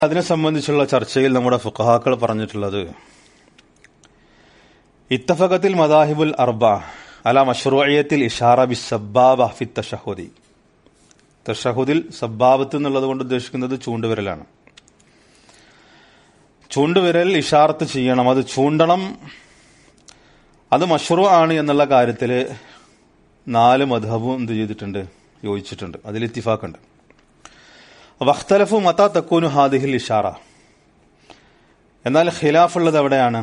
അതിനെ സംബന്ധിച്ചുള്ള ചർച്ചയിൽ നമ്മുടെ ഫുഖഹാക്കൾ പറഞ്ഞിട്ടുള്ളത് ഇത്തഫകത്തിൽ മദാഹിബുൽ അർബ അല മഷ്റൂയത്തിൽ ഇഷാറ ബി സബ്ബാബ ഫി തഷഹുദി തഷഹുദിൽ സബ്ബാബത്ത് എന്നുള്ളത് കൊണ്ട് ഉദ്ദേശിക്കുന്നത് ചൂണ്ടുവിരലാണ് ചൂണ്ടുവിരൽ ഇഷാർത്ത് ചെയ്യണം അത് ചൂണ്ടണം അത് മഷ്റൂ ആണ് എന്നുള്ള കാര്യത്തിൽ നാല് മധബും എന്ത് ചെയ്തിട്ടുണ്ട് യോജിച്ചിട്ടുണ്ട് അതിൽ ഇത്തിഫാക്കുണ്ട് വഖ്തലഫു മത തക്കൂനു ഹാദിഹിൽ ഇഷാറ എന്നാൽ ഖിലാഫ് ഉള്ളത് എവിടെയാണ്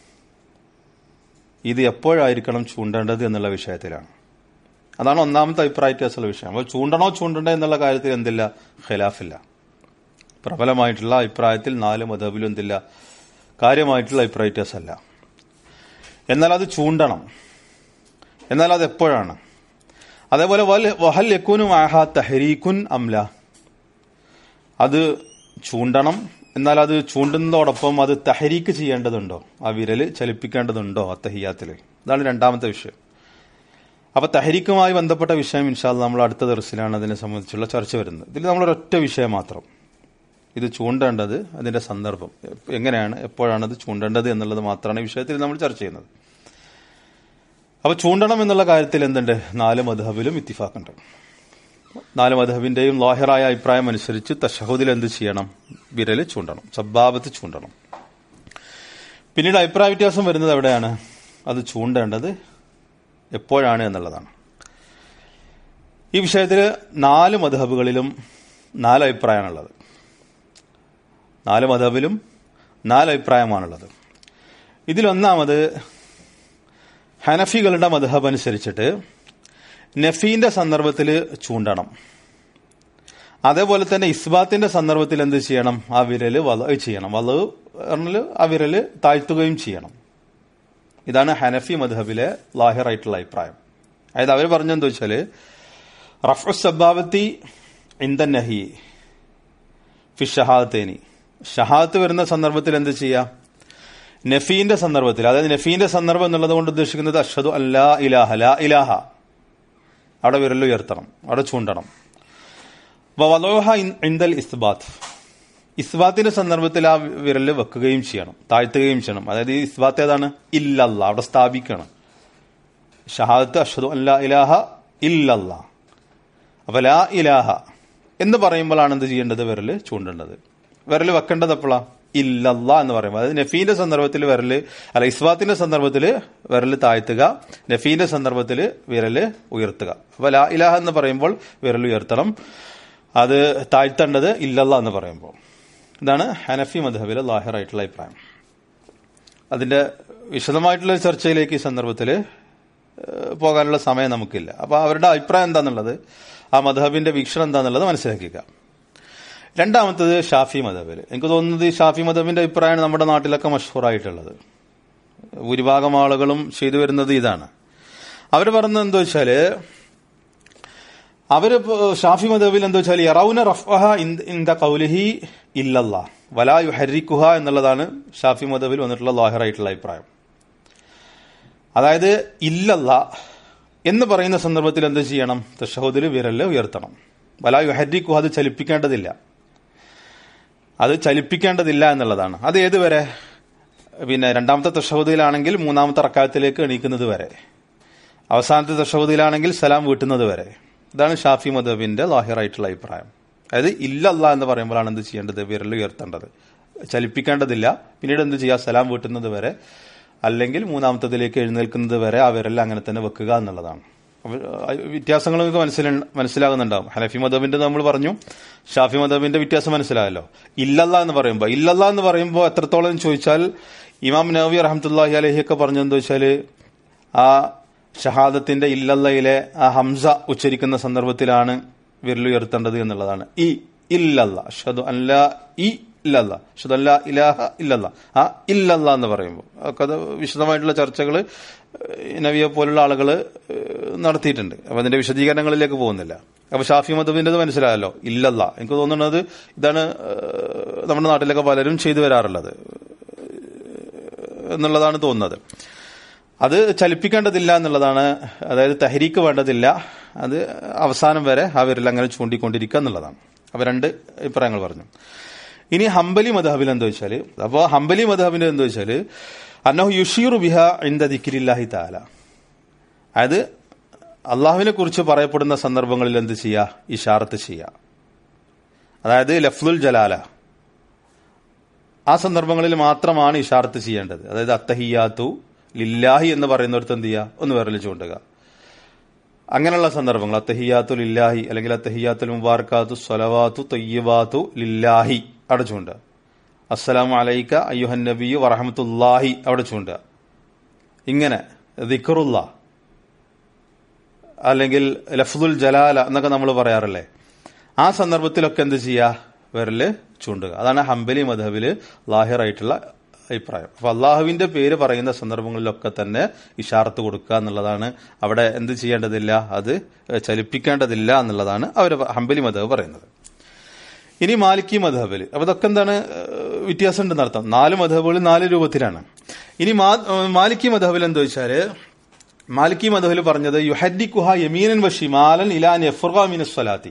ഇത് എപ്പോഴായിരിക്കണം ചൂണ്ടേണ്ടത് എന്നുള്ള വിഷയത്തിലാണ് അതാണ് ഒന്നാമത്തെ അഭിപ്രായ വ്യത്യാസമുള്ള വിഷയം അപ്പോൾ ചൂണ്ടണോ ചൂണ്ടണ്ടേ എന്നുള്ള കാര്യത്തിൽ എന്തില്ല ഖിലാഫില്ല പ്രബലമായിട്ടുള്ള അഭിപ്രായത്തിൽ നാല് മതബിലും എന്തില്ല കാര്യമായിട്ടുള്ള അഭിപ്രായ വ്യത്യാസമല്ല എന്നാൽ അത് ചൂണ്ടണം എന്നാൽ അത് എപ്പോഴാണ് അതേപോലെ വഹൽ യക്കൂനും ആഹ തഹരീഖുൻ അംല അത് ചൂണ്ടണം എന്നാൽ അത് ചൂണ്ടുന്നതോടൊപ്പം അത് തഹരീക്ക് ചെയ്യേണ്ടതുണ്ടോ ആ വിരല് ചലിപ്പിക്കേണ്ടതുണ്ടോ അത്തഹിയാത്തിൽ ഇതാണ് രണ്ടാമത്തെ വിഷയം അപ്പൊ തഹരീക്കുമായി ബന്ധപ്പെട്ട വിഷയം ഇൻഷാല് നമ്മൾ അടുത്ത ദിവസത്തിലാണ് അതിനെ സംബന്ധിച്ചുള്ള ചർച്ച വരുന്നത് ഇതിൽ നമ്മളൊരൊറ്റ വിഷയം മാത്രം ഇത് ചൂണ്ടേണ്ടത് അതിന്റെ സന്ദർഭം എങ്ങനെയാണ് എപ്പോഴാണ് അത് ചൂണ്ടേണ്ടത് എന്നുള്ളത് മാത്രമാണ് ഈ വിഷയത്തിൽ നമ്മൾ ചർച്ച ചെയ്യുന്നത് അപ്പൊ ചൂണ്ടണം എന്നുള്ള കാര്യത്തിൽ എന്തുണ്ട് നാല് മധബിലും ഇത്തിഫാക്കുണ്ട് നാല് മധബിന്റെയും ലോഹറായ അഭിപ്രായം അനുസരിച്ച് തഷഹുദിൽ എന്ത് ചെയ്യണം വിരല് ചൂണ്ടണം സബ്ബാബത്ത് ചൂണ്ടണം പിന്നീട് അഭിപ്രായ വ്യത്യാസം വരുന്നത് എവിടെയാണ് അത് ചൂണ്ടേണ്ടത് എപ്പോഴാണ് എന്നുള്ളതാണ് ഈ വിഷയത്തിൽ നാല് മധബുകളിലും നാല് അഭിപ്രായമാണുള്ളത് നാല് മധബിലും നാല് അഭിപ്രായമാണുള്ളത് ഇതിലൊന്നാമത് ഹനഫികളുടെ മധബ് അനുസരിച്ചിട്ട് നഫീന്റെ സന്ദർഭത്തിൽ ചൂണ്ടണം അതേപോലെ തന്നെ ഇസ്ബാത്തിന്റെ സന്ദർഭത്തിൽ എന്ത് ചെയ്യണം ആ വിരല് വല ചെയ്യണം വല പറഞ്ഞാൽ ആ വിരല് താഴ്ത്തുകയും ചെയ്യണം ഇതാണ് ഹനഫി മധബിലെ ലാഹിറായിട്ടുള്ള അഭിപ്രായം അതായത് അവർ പറഞ്ഞെന്താ വെച്ചാല് റഫു സബാബത്തി ഇന്ദൻ നഹി ഫി ഷഹാദത്തേനി ഷഹാദത്ത് വരുന്ന സന്ദർഭത്തിൽ എന്ത് ചെയ്യാം നഫീന്റെ സന്ദർഭത്തിൽ അതായത് നഫീന്റെ സന്ദർഭം എന്നുള്ളത് കൊണ്ട് ഉദ്ദേശിക്കുന്നത് അഷദു അല്ലാ ഇലാഹ ലാ ഇലാഹ അവിടെ വിരലുയർത്തണം അവിടെ ചൂണ്ടണം വലോഹ ഇന്ദൽ ഇസ്ബാത്ത് ഇസ്ബാത്തിന്റെ സന്ദർഭത്തിൽ ആ വിരല് വെക്കുകയും ചെയ്യണം താഴ്ത്തുകയും ചെയ്യണം അതായത് ഈ ഇസ്ബാത്ത് ഏതാണ് ഇല്ലല്ല അവിടെ സ്ഥാപിക്കണം ഷഹാദത്ത് അഷദു അല്ലാ ഇലാഹ ഇല്ലല്ല അപ്പൊ ലാ ഇലാഹ എന്ന് പറയുമ്പോഴാണ് എന്ത് ചെയ്യേണ്ടത് വിരല് ചൂണ്ടേണ്ടത് വിരല് വെക്കേണ്ടത് എപ്പോഴാ ഇല്ലല്ല എന്ന് പറയുമ്പോൾ അതായത് നഫീന്റെ സന്ദർഭത്തിൽ വിരല് അല്ല ഇസ്വാത്തിന്റെ സന്ദർഭത്തിൽ വിരല് താഴ്ത്തുക നഫീന്റെ സന്ദർഭത്തിൽ വിരല് ഉയർത്തുക അപ്പൊ ലാ ഇലാഹ എന്ന് പറയുമ്പോൾ വിരൽ ഉയർത്തണം അത് താഴ്ത്തേണ്ടത് ഇല്ലല്ല എന്ന് പറയുമ്പോൾ ഇതാണ് ഹനഫി മധബിലെ ലാഹിറായിട്ടുള്ള അഭിപ്രായം അതിന്റെ വിശദമായിട്ടുള്ള ചർച്ചയിലേക്ക് ഈ സന്ദർഭത്തിൽ പോകാനുള്ള സമയം നമുക്കില്ല അപ്പൊ അവരുടെ അഭിപ്രായം എന്താന്നുള്ളത് ആ മധബിന്റെ വീക്ഷണം എന്താന്നുള്ളത് മനസ്സിലാക്കുക രണ്ടാമത്തത് ഷാഫി മദബിൽ എനിക്ക് തോന്നുന്നത് ഈ ഷാഫി മദബിന്റെ അഭിപ്രായമാണ് നമ്മുടെ നാട്ടിലൊക്കെ മഷൂറായിട്ടുള്ളത് ഭൂരിഭാഗം ആളുകളും ചെയ്തു വരുന്നത് ഇതാണ് അവർ പറഞ്ഞത് എന്താ വെച്ചാല് അവര് ഷാഫി മദബിൽ എന്താ വെച്ചാൽ യറൌന റഫ്ഹ ഇന്ദ കൗലിഹി ഇല്ലല്ല വലാ യുഹരിക്കുഹ എന്നുള്ളതാണ് ഷാഫി മദബിൽ വന്നിട്ടുള്ള ലാഹിറായിട്ടുള്ള അഭിപ്രായം അതായത് ഇല്ലല്ല എന്ന് പറയുന്ന സന്ദർഭത്തിൽ എന്ത് ചെയ്യണം തഷഹുദിൽ വിരല് ഉയർത്തണം വലാ യുഹരിക്കുഹ അത് ചലിപ്പിക്കേണ്ടതില്ല അത് ചലിപ്പിക്കേണ്ടതില്ല എന്നുള്ളതാണ് അത് ഏതുവരെ പിന്നെ രണ്ടാമത്തെ തഷഹുദിലാണെങ്കിൽ മൂന്നാമത്തെ റക്കായത്തിലേക്ക് എണീക്കുന്നത് വരെ അവസാനത്തെ തഷഹുദിലാണെങ്കിൽ സലാം വീട്ടുന്നത് വരെ ഇതാണ് ഷാഫി മദബിന്റെ ലാഹിറായിട്ടുള്ള അഭിപ്രായം അതായത് ഇല്ലല്ല എന്ന് പറയുമ്പോഴാണ് എന്ത് ചെയ്യേണ്ടത് വിരൽ ഉയർത്തേണ്ടത് ചലിപ്പിക്കേണ്ടതില്ല പിന്നീട് എന്ത് ചെയ്യുക സലാം വീട്ടുന്നത് വരെ അല്ലെങ്കിൽ മൂന്നാമത്തതിലേക്ക് എഴുന്നേൽക്കുന്നത് വരെ ആ വിരൽ അങ്ങനെ തന്നെ വെക്കുക എന്നുള്ളതാണ് വ്യത്യാസങ്ങൾ നിങ്ങൾക്ക് മനസ്സില മനസ്സിലാകുന്നുണ്ടാവും ഹനഫി മദബിന്റെ നമ്മൾ പറഞ്ഞു ഷാഫി മദബിന്റെ വ്യത്യാസം മനസ്സിലായല്ലോ ഇല്ലല്ല എന്ന് പറയുമ്പോൾ ഇല്ലല്ല എന്ന് പറയുമ്പോൾ എത്രത്തോളം ചോദിച്ചാൽ ഇമാം നവി റഹമത്തുല്ലാഹി അലഹിയൊക്കെ പറഞ്ഞെന്ന് വെച്ചാല് ആ ഷഹാദത്തിന്റെ ഇല്ലല്ലയിലെ ആ ഹംസ ഉച്ചരിക്കുന്ന സന്ദർഭത്തിൽ വിരലുയർത്തേണ്ടത് എന്നുള്ളതാണ് ഈ ഇല്ലല്ല അഷദു അല്ല ഈ ഇല്ലല്ല അഷദു അല്ല ഇലാഹ ഇല്ലല്ല ആ ഇല്ലല്ല എന്ന് പറയുമ്പോൾ ഒക്കെ അത് വിശദമായിട്ടുള്ള ചർച്ചകൾ നവിയെ പോലുള്ള ആളുകൾ നടത്തിയിട്ടുണ്ട് അപ്പൊ അതിന്റെ വിശദീകരണങ്ങളിലേക്ക് പോകുന്നില്ല അപ്പൊ ഷാഫി മദബിന്റെ മനസ്സിലായല്ലോ ഇല്ലല്ല എനിക്ക് തോന്നുന്നത് ഇതാണ് നമ്മുടെ നാട്ടിലൊക്കെ പലരും ചെയ്തു വരാറുള്ളത് എന്നുള്ളതാണ് തോന്നുന്നത് അത് ചലിപ്പിക്കേണ്ടതില്ല എന്നുള്ളതാണ് അതായത് തഹരീക്ക് വേണ്ടതില്ല അത് അവസാനം വരെ ആ വിരൽ അങ്ങനെ ചൂണ്ടിക്കൊണ്ടിരിക്കുക എന്നുള്ളതാണ് അപ്പൊ രണ്ട് അഭിപ്രായങ്ങൾ പറഞ്ഞു ഇനി ഹംബലി മദഹബിൽ എന്താ വെച്ചാല് അപ്പോ ഹംബലി മദഹബിന്റെ എന്താ വെച്ചാല് അന്നഹു യുഷീറു ബിഹ ഇന്ദ ദിക്രില്ലാഹി താല അതായത് അള്ളാഹുവിനെ കുറിച്ച് പറയപ്പെടുന്ന സന്ദർഭങ്ങളിൽ എന്ത് ചെയ്യുക ഇഷാറത്ത് ചെയ്യുക അതായത് ലഫ്ലുൽ ജലാല ആ സന്ദർഭങ്ങളിൽ മാത്രമാണ് ഇഷാർത്ത് ചെയ്യേണ്ടത് അതായത് അത്തഹിയാത്തു ലില്ലാഹി എന്ന് പറയുന്നിടത്ത് എന്ത് ചെയ്യുക ഒന്ന് വിരൽ ചൂണ്ടുക അങ്ങനെയുള്ള സന്ദർഭങ്ങൾ അത്തഹിയാത്തു ലില്ലാഹി അല്ലെങ്കിൽ അത്തഹിയാത്തുൽ മുബാർക്കാത്തു സ്വലവാത്തു തയ്യബാത്തു ലില്ലാഹി അവിടെ ചൂണ്ടുക അസ്സലാമു അലൈക്ക അയ്യുഹൻ നബിയു വറഹമത്തുല്ലാഹി അവിടെ ചൂണ്ടുക ഇങ്ങനെ ദിക്കറുല്ല അല്ലെങ്കിൽ ലഫ്ദുൽ ജലാല എന്നൊക്കെ നമ്മൾ പറയാറില്ലേ ആ സന്ദർഭത്തിലൊക്കെ എന്ത് ചെയ്യുക വിരല് ചൂണ്ടുക അതാണ് ഹംബലി മധബില് ലാഹിറായിട്ടുള്ള അഭിപ്രായം അപ്പൊ അള്ളാഹുവിന്റെ പേര് പറയുന്ന സന്ദർഭങ്ങളിലൊക്കെ തന്നെ ഇഷാർത്ത് കൊടുക്കുക എന്നുള്ളതാണ് അവിടെ എന്ത് ചെയ്യേണ്ടതില്ല അത് ചലിപ്പിക്കേണ്ടതില്ല എന്നുള്ളതാണ് അവർ ഹംബലി മധബ് പറയുന്നത് ഇനി മാലിക്കി മധബിൽ അപ്പൊ ഇതൊക്കെ എന്താണ് ഏഹ്, വ്യത്യാസം ഉണ്ടെന്ന് അർത്ഥം നാല് മധബുകൾ നാല് രൂപത്തിലാണ് ഇനി മാ- ഏഹ്, മാലിക്കി മധബിൽ എന്താ വെച്ചാല് മാലിക്കി മധബിൽ പറഞ്ഞത് യുഹദ്ദിക്കുഹ യമീനൻ വഷിമാലൻ ഇലാൻ യഫുർഗ മിനസ് സ്വലാത്തി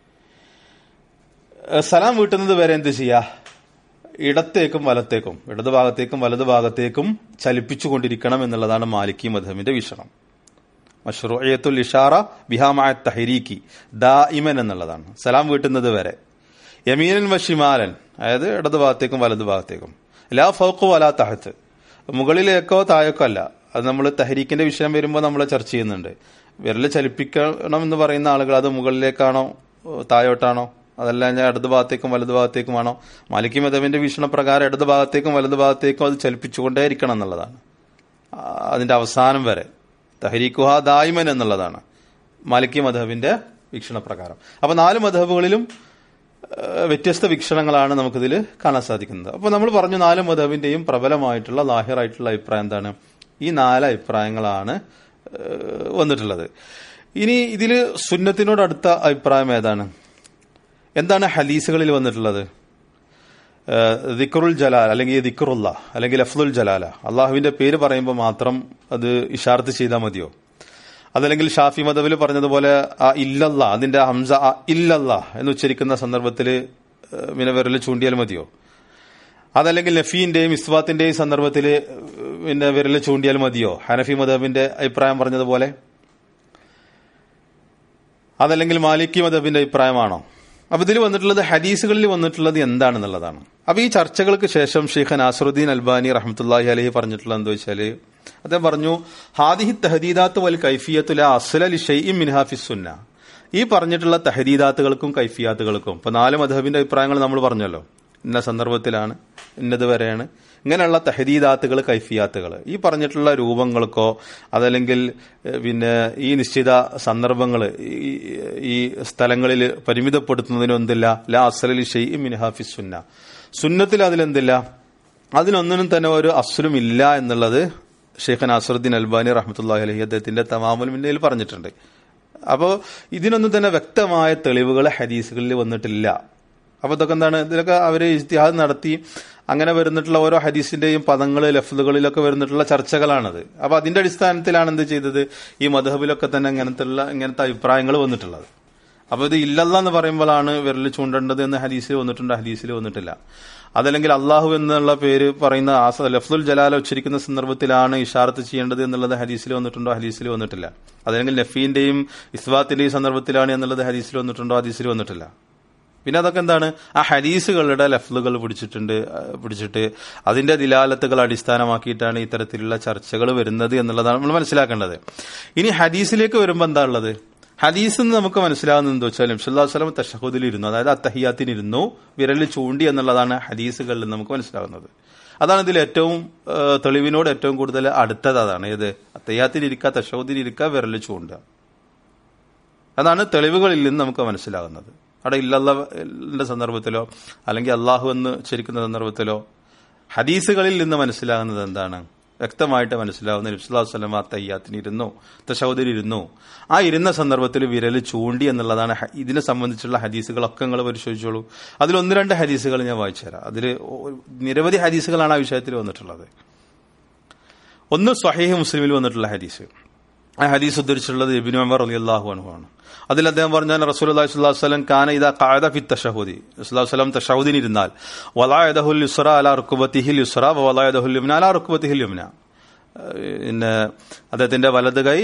ഏഹ്, സലാം വീട്ടുന്നത് വരെ എന്ത് ചെയ്യാ ഇടത്തേക്കും വലത്തേക്കും ഇടത് ഭാഗത്തേക്കും വലത് ഭാഗത്തേക്കും ചലിപ്പിച്ചുകൊണ്ടിരിക്കണം എന്നുള്ളതാണ് മാലിക്കി മധബിന്റെ വീക്ഷണം മഷ്റൂയത്തുൽ ഇഷാറ ബിഹാമായ തഹരീക്കി ദാഇമൻ എന്നുള്ളതാണ് സലാം വീട്ടുന്നത് വരെ യമീനൻ വഷിമാലൻ അതായത് ഇടത് ഭാഗത്തേക്കും വലത് ഭാഗത്തേക്കും ലാ ഫൗഖു വലാ തഹത്ത് മുകളിലേക്കോ താഴേക്കോ അല്ല അത് നമ്മൾ തഹരീക്കിന്റെ വിഷയം വരുമ്പോൾ നമ്മൾ ചർച്ച ചെയ്യുന്നുണ്ട് വിരൽ ചലിപ്പിക്കണം എന്ന് പറയുന്ന ആളുകൾ അത് മുകളിലേക്കാണോ താഴോട്ടാണോ അതല്ല ഞാൻ ഇടത് ഭാഗത്തേക്കും വലത് ഭാഗത്തേക്കുമാണോ മാലിക്കി മതവിന്റെ വീക്ഷണപ്രകാരം ഇടത് ഭാഗത്തേക്കും വലത് ഭാഗത്തേക്കും അത് ചലിപ്പിച്ചുകൊണ്ടേയിരിക്കണം എന്നുള്ളതാണ് ആ, അതിന്റെ അവസാനം വരെ തഹരീഖുഹ ദായിമൻ എന്നുള്ളതാണ് മാലിക്കി മധബിന്റെ വീക്ഷണപ്രകാരം അപ്പൊ നാല് മധബുകളിലും ഏഹ്, വ്യത്യസ്ത വീക്ഷണങ്ങളാണ് നമുക്കിതിൽ കാണാൻ സാധിക്കുന്നത് അപ്പൊ നമ്മൾ പറഞ്ഞു നാല് മധബിന്റെയും പ്രബലമായിട്ടുള്ള ലാഹിറായിട്ടുള്ള അഭിപ്രായം എന്താണ് ഈ നാല് അഭിപ്രായങ്ങളാണ് ഏഹ്, വന്നിട്ടുള്ളത് ഇനി ഇതിൽ സുന്നത്തിനോട് അടുത്ത അഭിപ്രായം ഏതാണ് എന്താണ് ഹദീസുകളിൽ വന്നിട്ടുള്ളത് ഏഹ്, ദിക്റുൽ ജലാൽ അല്ലെങ്കിൽ ദിക്റുല്ല അല്ലെങ്കിൽ അഫ്ദുൽ ജലാല അള്ളാഹുവിന്റെ പേര് പറയുമ്പോൾ മാത്രം അത് ഇഷാർത്ത് ചെയ്താൽ മതിയോ അതല്ലെങ്കിൽ ഷാഫി മദബിൽ പറഞ്ഞതുപോലെ ആ ഇല്ലല്ല അതിന്റെ ഹംസ ആ ഇല്ലല്ല എന്ന് ഉച്ചരിക്കുന്ന സന്ദർഭത്തിൽ പിന്നെ വിരൽ ചൂണ്ടിയാൽ മതിയോ അതല്ലെങ്കിൽ നഫീന്റെയും ഇസ്വാത്തിന്റെയും സന്ദർഭത്തിൽ പിന്നെ വിരൽ ചൂണ്ടിയാൽ മതിയോ ഹനഫി മദബിന്റെ അഭിപ്രായം പറഞ്ഞതുപോലെ അതല്ലെങ്കിൽ മാലിക്കി മദബിന്റെ അഭിപ്രായമാണോ അപ്പൊ ഇതിൽ വന്നിട്ടുള്ളത് ഹദീസുകളിൽ വന്നിട്ടുള്ളത് എന്താണെന്നുള്ളതാണ് അപ്പൊ ഈ ചർച്ചകൾക്ക് ശേഷം ഷെയ്ഖ് നാസറുദ്ദീൻ അൽബാനി റഹ്മത്തുല്ലാഹി അലഹി പറഞ്ഞിട്ടുള്ളത് എന്താ വെച്ചാല് അദ്ദേഹം പറഞ്ഞു ഹാദിഹി തഹദീദാത്ത് വൽ കൈഫിയത്തുല അസ്ലലി ഷെയ്ഇം മിൻഹാഫിസ് സുന്ന ഈ പറഞ്ഞിട്ടുള്ള തഹദീദാത്തുകൾക്കും കൈഫിയാത്തുകൾക്കും ഇപ്പൊ നാല് മധബിന്റെ അഭിപ്രായങ്ങൾ നമ്മൾ പറഞ്ഞല്ലോ ഇന്ന സന്ദർഭത്തിലാണ് ഇന്നത് വരെയാണ് ഇങ്ങനെയുള്ള തഹദീദാത്തുകൾ കൈഫിയാത്തുകൾ ഈ പറഞ്ഞിട്ടുള്ള രൂപങ്ങൾക്കോ അതല്ലെങ്കിൽ ഏഹ്, പിന്നെ ഈ നിശ്ചിത സന്ദർഭങ്ങൾ ഈ ഈ സ്ഥലങ്ങളിൽ പരിമിതപ്പെടുത്തുന്നതിനോ എന്തില്ല ലാ അസലലി ഷെയ് മിൻഹാഫിസ് സുന്ന സുന്നത്തിൽ അതിലെന്തില്ല അതിനൊന്നിനും തന്നെ ഒരു അസ്ലും ഇല്ല എന്നുള്ളത് ഷെയ്ഖ് നാസറുദ്ദീൻ അൽബാനി റഹ്മത്തുല്ലാഹി അലഹി അദ്ദേഹത്തിന്റെ തമാമുൽ മിന്നയിൽ പറഞ്ഞിട്ടുണ്ട് അപ്പോൾ ഇതിനൊന്നും തന്നെ വ്യക്തമായ തെളിവുകൾ ഹദീസുകളിൽ വന്നിട്ടില്ല അപ്പൊ ഇതൊക്കെ എന്താണ് ഇതിലൊക്കെ അവര് ഇജ്തിഹാദ് നടത്തി അങ്ങനെ വരുന്നിട്ടുള്ള ഓരോ ഹദീസിന്റെയും പദങ്ങൾ ലഫ്ലുകളിലൊക്കെ വരുന്നിട്ടുള്ള ചർച്ചകളാണത് അപ്പൊ അതിന്റെ അടിസ്ഥാനത്തിലാണ് എന്ത് ചെയ്തത് ഈ മധബിലൊക്കെ തന്നെ ഇങ്ങനത്തെ ഇങ്ങനത്തെ അഭിപ്രായങ്ങൾ വന്നിട്ടുള്ളത് അപ്പൊ ഇത് ഇല്ലല്ല എന്ന് പറയുമ്പോഴാണ് വിരൽ ചൂണ്ടേണ്ടത് എന്ന് ഹദീസിൽ വന്നിട്ടുണ്ട് ഹദീസിൽ വന്നിട്ടില്ല അതല്ലെങ്കിൽ അള്ളാഹു എന്നുള്ള പേര് പറയുന്ന ആ സ- ലഫ്ദുൽ ജലാല ഉച്ചരിക്കുന്ന സന്ദർഭത്തിലാണ് ഇഷാറത്ത് ചെയ്യേണ്ടത് എന്നുള്ളത് ഹദീസിൽ വന്നിട്ടുണ്ടോ ഹദീസിൽ വന്നിട്ടില്ല അതല്ലെങ്കിൽ നഫീന്റെയും ഇസ്വാത്തിന്റെയും സന്ദർഭത്തിലാണ് എന്നുള്ളത് ഹദീസിൽ വന്നിട്ടുണ്ടോ ഹദീസിൽ വന്നിട്ടില്ല പിന്നെ അതൊക്കെ എന്താണ് ആ ഹദീസുകളുടെ ലഫ്ലുകൾ പിടിച്ചിട്ടുണ്ട് ആ, പിടിച്ചിട്ട് അതിന്റെ ദിലാലത്തുകൾ അടിസ്ഥാനമാക്കിയിട്ടാണ് ഇത്തരത്തിലുള്ള ചർച്ചകൾ വരുന്നത് എന്നുള്ളതാണ് നമ്മൾ മനസ്സിലാക്കേണ്ടത് ഇനി ഹദീസിലേക്ക് വരുമ്പോൾ എന്താ ഉള്ളത് ഹദീസ് എന്ന് നമുക്ക് മനസ്സിലാകുന്നത് എന്താ വെച്ചാൽ നബ്സുല്ലാ വസ്ലം തഷഹുദിൽ ഇരുന്നു അതായത് അത്തഹിയാത്തിന് ഇരുന്നു വിരലിൽ ചൂണ്ടി എന്നുള്ളതാണ് ഹദീസുകളിൽ നമുക്ക് മനസ്സിലാകുന്നത് അതാണ് ഇതിൽ ഏറ്റവും ആ, തെളിവിനോട് ഏറ്റവും കൂടുതൽ അടുത്തത് അതാണ് ഏത് അത്തയ്യാത്തിലിരിക്കുക തഷഹുദിലിരിക്കുക വിരലിൽ ചൂണ്ടുക അതാണ് തെളിവുകളിൽ നിന്ന് നമുക്ക് മനസ്സിലാകുന്നത് അവിടെ ഇല്ലല്ലാന്റെ സന്ദർഭത്തിലോ അല്ലെങ്കിൽ അള്ളാഹു എന്ന് ഉച്ചരിക്കുന്ന സന്ദർഭത്തിലോ ഹദീസുകളിൽ നിന്ന് മനസ്സിലാകുന്നത് എന്താണ് വ്യക്തമായിട്ട് മനസ്സിലാവുന്ന നബ്സുല്ലാ വസ്ലം ആ തയ്യാത്തിന് ഇരുന്നു തശൗദരി ഇരുന്നു ആ ഇരുന്ന സന്ദർഭത്തിൽ വിരൽ ചൂണ്ടി എന്നുള്ളതാണ് ഹ- ഇതിനെ സംബന്ധിച്ചുള്ള ഹദീസുകളൊക്കെ നിങ്ങൾ പരിശോധിച്ചോളൂ അതിൽ ഒന്ന് രണ്ട് ഹദീസുകൾ ഞാൻ വായിച്ചു തരാം അതിൽ നിരവധി ഹദീസുകളാണ് ആ വിഷയത്തിൽ വന്നിട്ടുള്ളത് ഒന്ന് സ്വഹീഹ് മുസ്ലിമിൽ വന്നിട്ടുള്ള ഹദീസ് ആ ഹദീസ് ഉദ്ധരിച്ചിട്ടുള്ളത് ഇബിൻ ഉമർ അലി അള്ളാഹു അനുഭവമാണ് അതിൽ അദ്ദേഹം പറഞ്ഞാൽ റസൂൽ അള്ളാഹി സ്വല്ലാ വസ്ലം കാന ഇതാ കായത ഫി തഷഹുദി റസൂൽ വസ്ലം തഷഹുദിന് ഇരുന്നാൽ വലായദഹുൽ യുസ്ര അല റുക്കുബത്തിഹിൽ യുസ്ര വലായദഹുൽ യുമ്ന അല റുക്കുബത്തിഹിൽ യുമ്ന പിന്നെ അദ്ദേഹത്തിന്റെ വലത് കൈ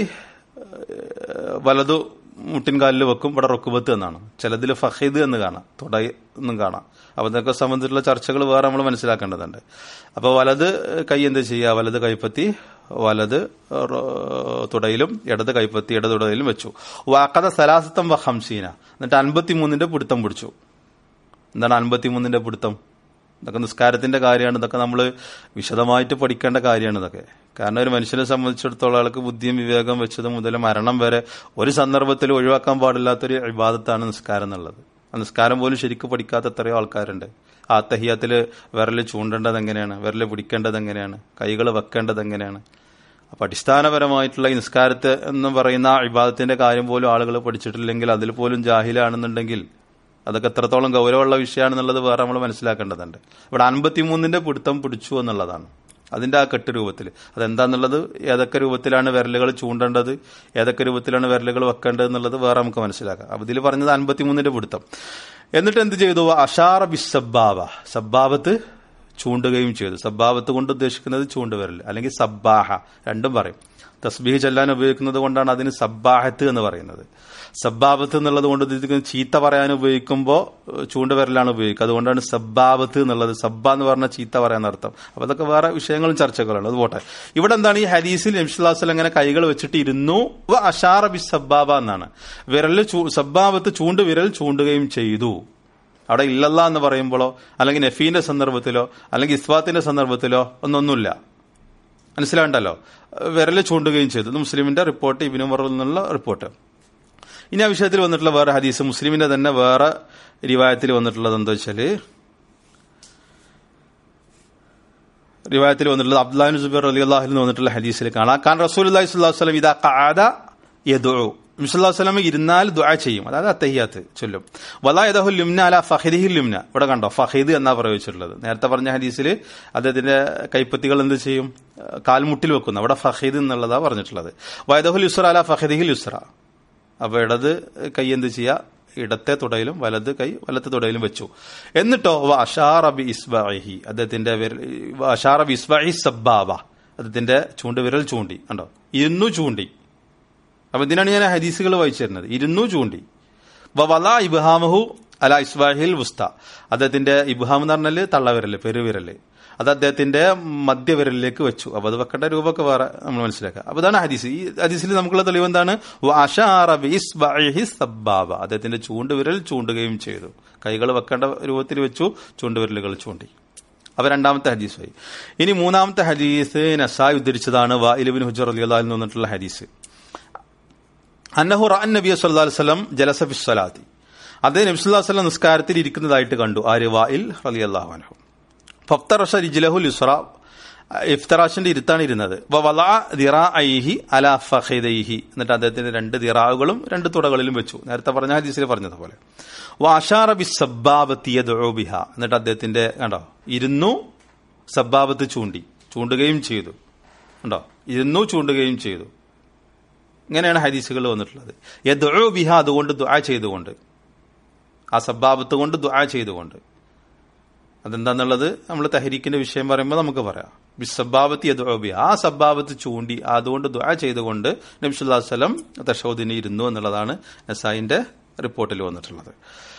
വലതു മുട്ടിൻകാലിൽ വെക്കും ഇവിടെ റുക്കുബത്ത് എന്നാണ് ചിലതിൽ ഫഹീദ് എന്ന് കാണാം തുട എന്നും കാണാം അപ്പൊ ഇതൊക്കെ സംബന്ധിച്ചുള്ള ചർച്ചകൾ വേറെ നമ്മൾ മനസ്സിലാക്കേണ്ടതുണ്ട് അപ്പൊ വലത് കൈ എന്ത് ചെയ്യുക വലത് കൈപ്പത്തി വലത് തുടയിലും ഇടത് കൈപ്പത്തി ഇടത് തുടയിലും വെച്ചു വാക്കത സലാസത്തം വ ഹംസീന എന്നിട്ട് അൻപത്തിമൂന്നിന്റെ പിടുത്തം പിടിച്ചു എന്താണ് അൻപത്തിമൂന്നിന്റെ പിടുത്തം ഇതൊക്കെ നിസ്കാരത്തിന്റെ കാര്യമാണ് ഇതൊക്കെ നമ്മൾ വിശദമായിട്ട് പഠിക്കേണ്ട കാര്യമാണ് ഇതൊക്കെ കാരണം ഒരു മനുഷ്യനെ സംബന്ധിച്ചിടത്തോളം ആൾക്ക് ബുദ്ധിയും വിവേകം വെച്ചത് മുതൽ മരണം വരെ ഒരു സന്ദർഭത്തിൽ ഒഴിവാക്കാൻ പാടില്ലാത്തൊരു വിവാദത്താണ് നിസ്കാരം എന്നുള്ളത് ആ നിസ്കാരം പോലും ശരിക്കും പഠിക്കാത്ത എത്രയോ ആൾക്കാരുണ്ട് ആ തഹിയത്തിൽ വിരൽ ചൂണ്ടേണ്ടത് എങ്ങനെയാണ് വിരൽ പിടിക്കേണ്ടത് എങ്ങനെയാണ് കൈകൾ വെക്കേണ്ടത് എങ്ങനെയാണ് അപ്പൊ അടിസ്ഥാനപരമായിട്ടുള്ള ഈ നിസ്കാരത്തെ എന്ന് പറയുന്ന വിവാദത്തിന്റെ കാര്യം പോലും ആളുകൾ പഠിച്ചിട്ടില്ലെങ്കിൽ അതിൽ പോലും ജാഹിലാണെന്നുണ്ടെങ്കിൽ അതൊക്കെ എത്രത്തോളം ഗൗരവമുള്ള വിഷയമാണെന്നുള്ളത് വേറെ നമ്മൾ മനസ്സിലാക്കേണ്ടതുണ്ട് ഇവിടെ അൻപത്തിമൂന്നിന്റെ പിടുത്തം പിടിച്ചു എന്നുള്ളതാണ് അതിന്റെ ആ കെട്ട് രൂപത്തിൽ അതെന്താന്നുള്ളത് ഏതൊക്കെ രൂപത്തിലാണ് വിരലുകൾ ചൂണ്ടേണ്ടത് ഏതൊക്കെ രൂപത്തിലാണ് വിരലുകൾ വെക്കേണ്ടത് എന്നുള്ളത് വേറെ നമുക്ക് മനസ്സിലാക്കാം അപ്പൊ ഇതിൽ പറഞ്ഞത് അൻപത്തിമൂന്നിന്റെ പിടുത്തം എന്നിട്ട് എന്ത് ചെയ്തു അഷാറ ബി സബ്ബാവ സബ്ബാബത്ത് ചൂണ്ടുകയും ചെയ്തു സബ്ബാബത്ത് കൊണ്ട് ഉദ്ദേശിക്കുന്നത് ചൂണ്ടുവിരൽ അല്ലെങ്കിൽ സബ്ബാഹ രണ്ടും പറയും തസ്ബീഹ് ചെല്ലാൻ ഉപയോഗിക്കുന്നത് കൊണ്ടാണ് അതിന് സബ്ബാഹത്ത് എന്ന് പറയുന്നത് സബ്ബാബത്ത് എന്നുള്ളത് കൊണ്ട് ഉദ്ദേശിക്കുന്നത് ചീത്ത പറയാൻ ഉപയോഗിക്കുമ്പോൾ ചൂണ്ടുവിരലാണ് ഉപയോഗിക്കുക അതുകൊണ്ടാണ് സബ്ബാബത്ത് എന്നുള്ളത് സബ്ബ എന്ന് പറഞ്ഞ ചീത്ത പറയാൻ അർത്ഥം അപ്പൊ അതൊക്കെ വേറെ വിഷയങ്ങളും ചർച്ചകളാണ് അത് പോട്ടെ ഇവിടെ എന്താണ് ഈ ഹദീസിൽ നബ്സുല്ലാസ്ലം അങ്ങനെ കൈകൾ വെച്ചിട്ട് ഇരുന്നു അഷാറ ബി സബ്ബാബ എന്നാണ് വിരല് സബ്ബാബത്ത് ചൂണ്ട് വിരൽ ചൂണ്ടുകയും ചെയ്തു അവിടെ ഇല്ലല്ല എന്ന് പറയുമ്പോഴോ അല്ലെങ്കിൽ നഫീന്റെ സന്ദർഭത്തിലോ അല്ലെങ്കിൽ ഇസ്വാത്തിന്റെ സന്ദർഭത്തിലോ ഒന്നൊന്നുമില്ല മനസ്സിലാണ്ടല്ലോ വിരല് ചൂണ്ടുകയും ചെയ്തു മുസ്ലിമിന്റെ റിപ്പോർട്ട് ഇബിനുമറിൽ നിന്നുള്ള റിപ്പോർട്ട് ഇനി ആ വിഷയത്തിൽ വന്നിട്ടുള്ള വേറെ ഹദീസ് മുസ്ലിമിന്റെ തന്നെ വേറെ റിവായത്തിൽ വന്നിട്ടുള്ളത് എന്താ വെച്ചാല് റിവായത്തിൽ വന്നിട്ടുള്ളത് അബ്ദുല്ലാഹിൻ സുബൈർ അലി അള്ളാഹിൽ വന്നിട്ടുള്ള ഹദീസിൽ കാണാം കാൻ റസൂൽ അള്ളാഹി സ്വല്ലാ വസ്ലം ഇതാ കാദ യദുഉ മിസ്ലാസ്ലം ഇരുന്നാൽ ദുആ ചെയ്യും അതായത് അത്തഹിയാത്ത് ചൊല്ലും വലായദഹുൽ ലുംന അല ഫഹിദിഹിൽ ലുംന ഇവിടെ കണ്ടോ ഫഹീദ് എന്നാ പ്രയോഗിച്ചിട്ടുള്ളത് നേരത്തെ പറഞ്ഞ ഹദീസിൽ അദ്ദേഹത്തിന്റെ കൈപ്പത്തികൾ എന്ത് ചെയ്യും കാൽമുട്ടിൽ വെക്കുന്നു അവിടെ ഫഹീദ് എന്നുള്ളതാ പറഞ്ഞിട്ടുള്ളത് വയദഹുൽ യുസ്ര അല ഫഹിദിഹിൽ യുസ്ര അപ്പൊ ഇടത് കൈ എന്ത് ചെയ്യുക ഇടത്തെ തുടയിലും വലത് കൈ വലത്തെ തുടയിലും വെച്ചു എന്നിട്ടോ അഷാറബി ഇസ്ബാഹി അദ്ദേഹത്തിന്റെ അഷാറബി ഇസ്ബാഹി സബ്ബാബ അദ്ദേഹത്തിന്റെ ചൂണ്ടുവിരൽ ചൂണ്ടി കണ്ടോ ഇരുന്നു ചൂണ്ടി അപ്പൊ ഇതിനാണ് ഞാൻ ഹദീസുകൾ വായിച്ചു തരുന്നത് ഇരുന്നു ചൂണ്ടി വല ഇബ്ഹാമഹു അല ഇസ്ബാഹിൽ വുസ്ത അദ്ദേഹത്തിന്റെ ഇബ്ഹാം എന്ന് പറഞ്ഞാല് തള്ളവിരല് പെരുവിരല് അത് അദ്ദേഹത്തിന്റെ മധ്യവിരലിലേക്ക് വെച്ചു അപ്പൊ അത് വെക്കേണ്ട രൂപമൊക്കെ വേറെ നമ്മൾ മനസ്സിലാക്കുക അപ്പൊ ഇതാണ് ഹദീസ് ഈ ഹദീസിൽ നമുക്കുള്ള തെളിവ് എന്താണ് സബ്ബാബ അദ്ദേഹത്തിന്റെ ചൂണ്ടുവിരൽ ചൂണ്ടുകയും ചെയ്തു കൈകൾ വെക്കേണ്ട രൂപത്തിൽ വെച്ചു ചൂണ്ടുവിരലുകൾ ചൂണ്ടി അപ്പൊ രണ്ടാമത്തെ ഹദീസ് ഇനി മൂന്നാമത്തെ ഹദീസ് നസായി ഉദ്ധരിച്ചതാണ് വായിലുബിൻ ഹുജർ അലി അള്ളാഹിൽ നിന്നിട്ടുള്ള ഹദീസ് അന്നഹു റാൻ നബി സല്ലാ വസ്ലം ജലസഫി സ്വലാത്തി അദ്ദേഹം നബി സ്വല്ലാ വസ്ലം നിസ്കാരത്തിൽ ഇരിക്കുന്നതായിട്ട് കണ്ടു ആര് വായിൽ അലി അള്ളാഹു അനഹു ഫഫ്തറഷ റിജ്ലഹുൽ യുസ്ര ഇഫ്തറാഷിന്റെ ഇരുത്താണ് ഇരുന്നത് ഐഹി അല ഫഹൈദൈഹി എന്നിട്ട് അദ്ദേഹത്തിന്റെ രണ്ട് ദിറാവുകളും രണ്ട് തുടകളിലും വെച്ചു നേരത്തെ പറഞ്ഞ ഹദീസിൽ പറഞ്ഞതുപോലെ വാഷാറ ബി സബ്ബാബത്തിയബിഹ എന്നിട്ട് അദ്ദേഹത്തിന്റെ കണ്ടോ ഇരുന്നു സബ്ബാബത്ത് ചൂണ്ടി ചൂണ്ടുകയും ചെയ്തു കണ്ടോ ഇരുന്നു ചൂണ്ടുകയും ചെയ്തു ഇങ്ങനെയാണ് ഹദീസുകൾ വന്നിട്ടുള്ളത് യദ് ബിഹ അതുകൊണ്ട് ദുആ ചെയ്തുകൊണ്ട് ആ സബ്ബാബത്ത് കൊണ്ട് ദുആ ചെയ്തുകൊണ്ട് അതെന്താന്നുള്ളത് നമ്മൾ തഹരീക്കിന്റെ വിഷയം പറയുമ്പോൾ നമുക്ക് പറയാം ബിസബാബത്തി യദുബി ആ സബ്ബാബത്ത് ചൂണ്ടി അതുകൊണ്ട് ദുആ ചെയ്തുകൊണ്ട് നബ്സുല്ലാ വസ്ലം തഷൗദിന് ഇരുന്നു എന്നുള്ളതാണ് നസായിന്റെ റിപ്പോർട്ടിൽ വന്നിട്ടുള്ളത്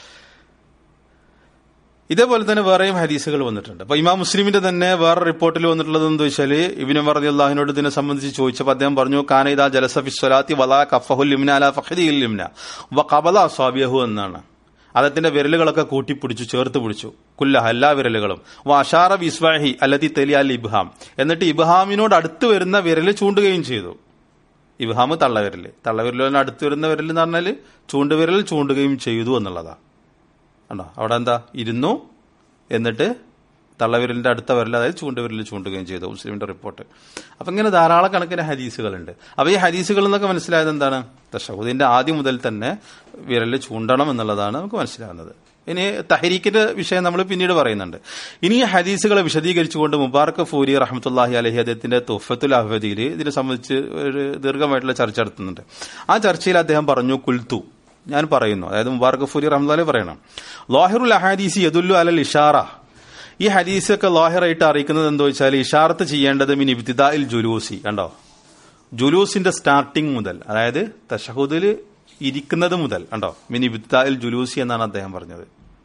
ഇതേപോലെ തന്നെ വേറെയും ഹദീസുകൾ വന്നിട്ടുണ്ട് അപ്പൊ ഇമാം മുസ്ലിമിന്റെ തന്നെ വേറെ റിപ്പോർട്ടിൽ വന്നിട്ടുള്ളത് എന്താ വെച്ചാൽ ഇബിന് മറദി അള്ളാഹിനോട് ഇതിനെ സംബന്ധിച്ച് ചോദിച്ചപ്പോൾ അദ്ദേഹം പറഞ്ഞു കാനൈദ ജലസഫി സ്വലാത്തി വലാ കഫഹുൽ ലിംന അല ഫഹദിൽ ലിംന വ കബല അസ്വാബിയഹു എന്നാണ് അദ്ദേഹത്തിന്റെ വിരലുകളൊക്കെ കൂട്ടിപ്പിടിച്ചു ചേർത്ത് പിടിച്ചു കുല്ലഹ എല്ലാ വിരലുകളും വാഷാറ ബിസ്വാഹി അല്ലതി തെലിയാൽ ഇബ്ഹാം എന്നിട്ട് ഇബ്ഹാമിനോട് അടുത്ത് വരുന്ന വിരല് ചൂണ്ടുകയും ചെയ്തു ഇബ്ഹാം തള്ളവിരല് തള്ളവിരലിന് അടുത്ത് വരുന്ന വിരൽ എന്ന് പറഞ്ഞാൽ ചൂണ്ടുവിരൽ ചൂണ്ടുകയും ചെയ്തു എന്നുള്ളതാ കണ്ടോ അവിടെ എന്താ ഇരുന്നു എന്നിട്ട് തള്ളവിരലിന്റെ അടുത്ത വിരൽ അതായത് ചൂണ്ടുവിരലിൽ ചൂണ്ടുകയും ചെയ്തു മുസ്ലിമിന്റെ റിപ്പോർട്ട് അപ്പൊ ഇങ്ങനെ ധാരാളം കണക്കിന് ഹദീസുകളുണ്ട് അപ്പൊ ഈ ഹദീസുകൾ എന്നൊക്കെ മനസ്സിലായത് എന്താണ് തഷഹുദിന്റെ ആദ്യം മുതൽ തന്നെ വിരലിൽ ചൂണ്ടണം എന്നുള്ളതാണ് നമുക്ക് മനസ്സിലാകുന്നത് ഇനി തഹരീക്കിന്റെ വിഷയം നമ്മൾ പിന്നീട് പറയുന്നുണ്ട് ഇനി ഈ ഹദീസുകളെ വിശദീകരിച്ചുകൊണ്ട് മുബാറക്ക് ഫൂരി റഹ്മത്തുല്ലാഹി അലഹി അദ്ദേഹത്തിന്റെ തുഫത്തുൽ അഹ്വദിയിൽ ഇതിനെ സംബന്ധിച്ച് ഒരു ദീർഘമായിട്ടുള്ള ചർച്ച നടത്തുന്നുണ്ട് ആ ചർച്ചയിൽ അദ്ദേഹം പറഞ്ഞു കുൽത്തു ഞാൻ പറയുന്നു അതായത് മുബാറക്ക് ഫൂരി റഹ്മത്തുല്ലാഹി പറയണം ലോഹിറുൽ അഹാദീസി യദുല്ലു അലൽ ഇഷാറ ഈ ഹദീസൊക്കെ ലോഹിറായിട്ട് അറിയിക്കുന്നത് എന്താ വെച്ചാൽ ഇഷാറത്ത് ചെയ്യേണ്ടത് മിൻ ഇബ്തിദായിൽ ജുലൂസി കണ്ടോ ജുലൂസിന്റെ സ്റ്റാർട്ടിങ് മുതൽ അതായത് തഷഹുദിൽ ഇരിക്കുന്നത് മുതൽ കണ്ടോ മിൻ ഇബ്തിദായിൽ ജുലൂസി എന്നാണ് അദ്ദേഹം പറഞ്ഞത്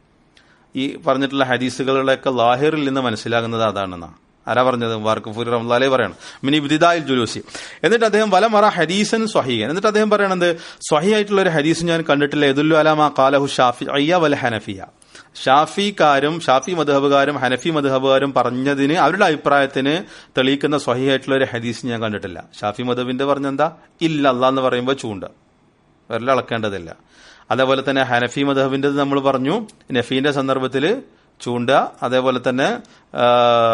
ഈ പറഞ്ഞിട്ടുള്ള ഹദീസുകളുടെയൊക്കെ ലാഹിറിൽ നിന്ന് മനസ്സിലാകുന്നത് അതാണെന്നാ ആരാ പറഞ്ഞത് വാർക്കഫൂർ റംലാലെ പറയണം മിനി ബിദിദായിൽ ജുലൂസി എന്നിട്ട് അദ്ദേഹം വലമറ ഹദീസൻ സ്വഹീൻ എന്നിട്ട് അദ്ദേഹം പറയണത് സ്വഹി ആയിട്ടുള്ള ഒരു ഹദീസ് ഞാൻ കണ്ടിട്ടില്ല എദുല്ലു അലാമ കാലഹു ഷാഫി അയ്യ വല ഹനഫിയ ഷാഫിക്കാരും ഷാഫി മധുഹബുകാരും ഹനഫി മധുഹബുകാരും പറഞ്ഞതിന് അവരുടെ അഭിപ്രായത്തിന് തെളിയിക്കുന്ന സ്വഹിയായിട്ടുള്ള ഒരു ഹദീസ് ഞാൻ കണ്ടിട്ടില്ല ഷാഫി മധുബിന്റെ പറഞ്ഞെന്താ ഇല്ല അല്ല എന്ന് പറയുമ്പോൾ ചൂണ്ട വിരൽ അളക്കേണ്ടതില്ല അതേപോലെ തന്നെ ഹനഫി മധബിന്റെ നമ്മൾ പറഞ്ഞു നഫീന്റെ സന്ദർഭത്തിൽ ചൂണ്ട അതേപോലെ തന്നെ ആ,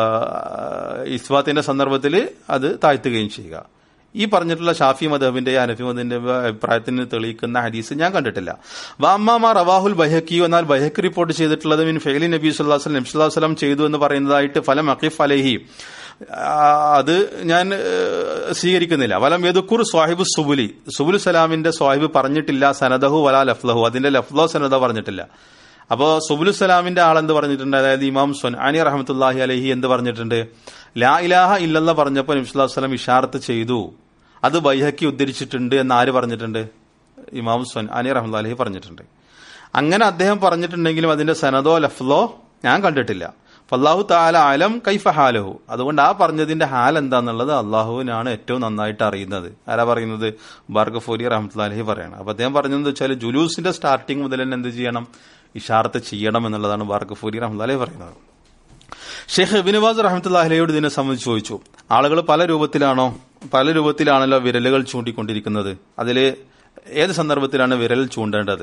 ഇസ്വാത്തിന്റെ സന്ദർഭത്തിൽ അത് താഴ്ത്തുകയും ചെയ്യുക ഈ പറഞ്ഞിട്ടുള്ള ഷാഫി മദബിന്റെ ഹനഫി മദബിന്റെ അഭിപ്രായത്തിന് തെളിയിക്കുന്ന ഹദീസ് ഞാൻ കണ്ടിട്ടില്ല വാമ്മാമ റവാഹുൽ ബഹക്കിയോ എന്നാൽ ബഹക്ക് റിപ്പോർട്ട് ചെയ്തിട്ടുള്ളത് മിൻ ഫെയിലി നബി സുല്ലാസ്ലം നബി സുല്ലാസ്ലം ചെയ്തു എന്ന് പറയുന്നതായിട്ട് ഫലം അഖിഫ് അലഹി ആ, അത് ഞാൻ ഏഹ്, സ്വീകരിക്കുന്നില്ല വലം യദുക്കുർ സ്വാഹിബ് സുബുലി സുബുൽ സലാമിന്റെ സ്വാഹിബ് പറഞ്ഞിട്ടില്ല സനദഹു വലാ ലഫ്ലഹു അതിന്റെ ലഫ്ലോ സനദ പറഞ്ഞിട്ടില്ല അപ്പോ സുബുൽ സലാമിന്റെ ആൾ എന്ത് പറഞ്ഞിട്ടുണ്ട് അതായത് ഇമാം സൊനാനി റഹമത്തുല്ലാഹി അലഹി എന്ത് പറഞ്ഞിട്ടുണ്ട് ലാ ഇലാഹ ഇല്ലല്ല പറഞ്ഞപ്പോൾ നബി വസ്ലം ഇഷാർത്ത് ചെയ്തു അത് ബൈഹക്കി ഉദ്ധരിച്ചിട്ടുണ്ട് എന്ന് ആര് പറഞ്ഞിട്ടുണ്ട് ഇമാം സൊനാനി റഹമത്തുല്ലാ അലഹി പറഞ്ഞിട്ടുണ്ട് അങ്ങനെ അദ്ദേഹം പറഞ്ഞിട്ടുണ്ടെങ്കിലും അതിന്റെ സനദോ ലഫ്ലോ ഞാൻ കണ്ടിട്ടില്ല അള്ളാഹു താല ആലം കൈഫ ഹാലഹു അതുകൊണ്ട് ആ പറഞ്ഞതിന്റെ ഹാൽ എന്താന്നുള്ളത് അള്ളാഹുവിനാണ് ഏറ്റവും നന്നായിട്ട് അറിയുന്നത് ആരാ പറയുന്നത് ബാർഗഫോരി റഹ്മത്തുല്ലാഹി പറയണം അപ്പൊ അദ്ദേഹം പറഞ്ഞതെന്ന് വെച്ചാൽ ജുലൂസിന്റെ സ്റ്റാർട്ടിങ് മുതൽ തന്നെ എന്ത് ചെയ്യണം ഇഷാർത്ത് ചെയ്യണം എന്നുള്ളതാണ് ബാർഗഫോരി റഹ്മത്തുല്ലാഹി പറയുന്നത് ഷെയ്ഖ് ഇബിനുവാസ് റഹ്മത്തുല്ലാഹിലയോട് ഇതിനെ സംബന്ധിച്ച് ചോദിച്ചു ആളുകൾ പല രൂപത്തിലാണോ പല രൂപത്തിലാണല്ലോ വിരലുകൾ ചൂണ്ടിക്കൊണ്ടിരിക്കുന്നത് അതിൽ ഏത് സന്ദർഭത്തിലാണ് വിരൽ ചൂണ്ടേണ്ടത്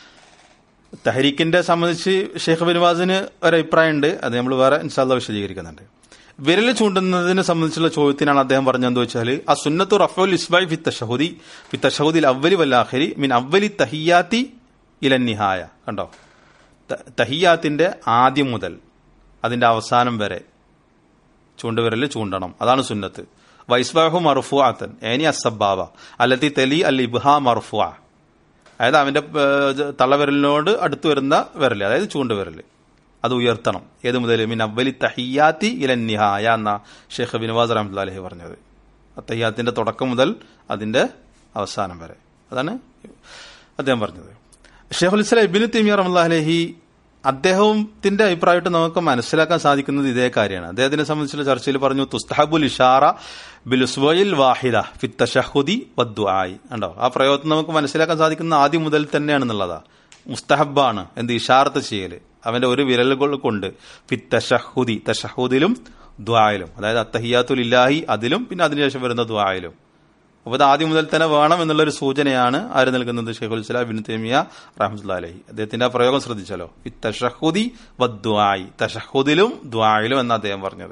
തഹരീക്കിന്റെ സംബന്ധിച്ച് ഷെയ്ഖ് ബിൻവാസിന് ഒരു അഭിപ്രായമുണ്ട് അത് നമ്മൾ വേറെ ഇൻഷാല്ല വിശദീകരിക്കുന്നുണ്ട് വിരൽ ചൂണ്ടുന്നതിനെ സംബന്ധിച്ചുള്ള ചോദ്യത്തിനാണ് അദ്ദേഹം പറഞ്ഞതെന്ന് വെച്ചാൽ ആ സുന്നത്തു റഫുൽ ഇസ്ബായ് ഫി തഷഹുദി ഫി തഷഹുദിൽ അവലി വല്ലാഖരി മിൻ അവലി തഹിയാത്തി ഇലൻ നിഹായ കണ്ടോ ത- തഹിയാത്തിന്റെ ആദ്യം മുതൽ അതിന്റെ അവസാനം വരെ ചൂണ്ടുവിരൽ ചൂണ്ടണം അതാണ് സുന്നത്ത് വൈസ്ബാഹു മർഫു ആത്തൻ ഏനി അസബാവ അല്ലത്തി തെലി അൽ ഇബ്ഹാ മർഫു അതായത് അവന്റെ ഏഹ്, തള്ളവിരലിനോട് അടുത്ത് വരുന്ന വിരൽ അതായത് ചൂണ്ടുവിരൽ അത് ഉയർത്തണം ഏത് മുതൽ മിൻ അവലി തഹിയാത്തി ഇലൻ നിഹായ എന്ന ഷെയ്ഖ് ബിൻവാസ് റഹ്മത്തുല്ലാ അലഹി പറഞ്ഞത് തഹിയാത്തിന്റെ തുടക്കം മുതൽ അതിന്റെ അവസാനം വരെ അതാണ് അദ്ദേഹം പറഞ്ഞത് ഷെയ്ഖുൽ ഇസ്ലാം ഇബിന് തിമിയ റഹ്മത്തുല്ലാ അലഹി അദ്ദേഹത്തിന്റെ അഭിപ്രായമായിട്ട് നമുക്ക് മനസ്സിലാക്കാൻ സാധിക്കുന്നത് ഇതേ കാര്യമാണ് അദ്ദേഹത്തിനെ സംബന്ധിച്ചുള്ള ചർച്ചയിൽ പറഞ്ഞു തുസ്തഹബുൽ ഇഷാറ ബിലുസ്വയിൽ വാഹിദ ഫിത്തഷഹുദി വദ്വായി ഉണ്ടോ ആ പ്രയോഗത്തിൽ നമുക്ക് മനസ്സിലാക്കാൻ സാധിക്കുന്ന ആദ്യം മുതൽ തന്നെയാണെന്നുള്ളതാ മുസ്തഹബാണ് എന്ത് ഇഷാറത്ത് ചെയ്യല് അവന്റെ ഒരു വിരലുകൾ കൊണ്ട് ഫിത്തഷഹുദി തഷഹുദിലും ദ്വായിലും അതായത് അത്തഹിയാത്തുൽ ഇല്ലാഹി അതിലും പിന്നെ അതിനുശേഷം വരുന്ന ദ്വായിലും അപ്പൊ ഇത് ആദ്യം മുതൽ തന്നെ വേണം എന്നുള്ളൊരു സൂചനയാണ് ആര് നൽകുന്നത് ഷെയ്ഖുൽ ഇസ്ലാം ബിൻ തേമിയ റഹ്മത്തുല്ലാ അലഹി അദ്ദേഹത്തിന്റെ ആ പ്രയോഗം ശ്രദ്ധിച്ചാലോ ഈ തഷഹുദി വദ്വായി തഷഹുദിലും ദ്വായിലും എന്ന് അദ്ദേഹം പറഞ്ഞത്